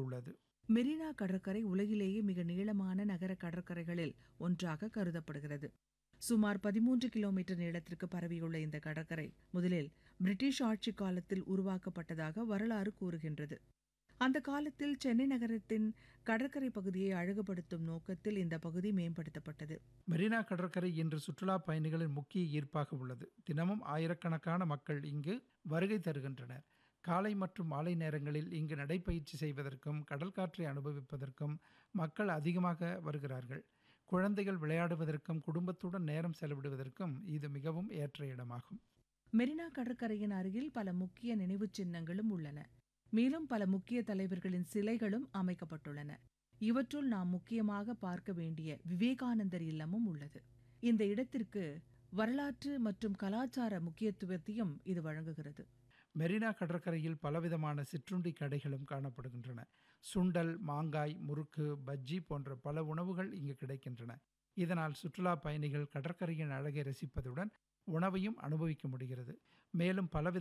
அமைந்துள்ளது மெரினா கடற்கரை உலகிலேயே மிக நீளமான நகர கடற்கரைகளில் ஒன்றாக கருதப்படுகிறது சுமார் பதிமூன்று கிலோமீட்டர் நீளத்திற்கு பரவியுள்ள இந்த கடற்கரை முதலில் பிரிட்டிஷ் ஆட்சி காலத்தில் உருவாக்கப்பட்டதாக வரலாறு கூறுகின்றது அந்த காலத்தில் சென்னை நகரத்தின் கடற்கரை பகுதியை அழகுபடுத்தும் நோக்கத்தில் இந்த பகுதி மேம்படுத்தப்பட்டது மெரினா கடற்கரை இன்று சுற்றுலா பயணிகளின் முக்கிய ஈர்ப்பாக உள்ளது தினமும் ஆயிரக்கணக்கான மக்கள் இங்கு வருகை தருகின்றனர் காலை மற்றும் மாலை நேரங்களில் இங்கு நடைப்பயிற்சி செய்வதற்கும் கடல் காற்றை அனுபவிப்பதற்கும் மக்கள் அதிகமாக வருகிறார்கள் குழந்தைகள் விளையாடுவதற்கும் குடும்பத்துடன் நேரம் செலவிடுவதற்கும் இது மிகவும் ஏற்ற இடமாகும் மெரினா கடற்கரையின் அருகில் பல முக்கிய நினைவுச் சின்னங்களும் உள்ளன மேலும் பல முக்கிய தலைவர்களின் சிலைகளும் அமைக்கப்பட்டுள்ளன இவற்றுள் நாம் முக்கியமாக பார்க்க வேண்டிய விவேகானந்தர் இல்லமும் உள்ளது இந்த இடத்திற்கு வரலாற்று மற்றும் கலாச்சார முக்கியத்துவத்தையும் இது வழங்குகிறது மெரினா கடற்கரையில் பலவிதமான சிற்றுண்டி கடைகளும் காணப்படுகின்றன சுண்டல் மாங்காய் முறுக்கு பஜ்ஜி போன்ற பல உணவுகள் இங்கு கிடைக்கின்றன இதனால் சுற்றுலா பயணிகள் கடற்கரையின் அழகை ரசிப்பதுடன் உணவையும் அனுபவிக்க முடிகிறது மேலும் பலவித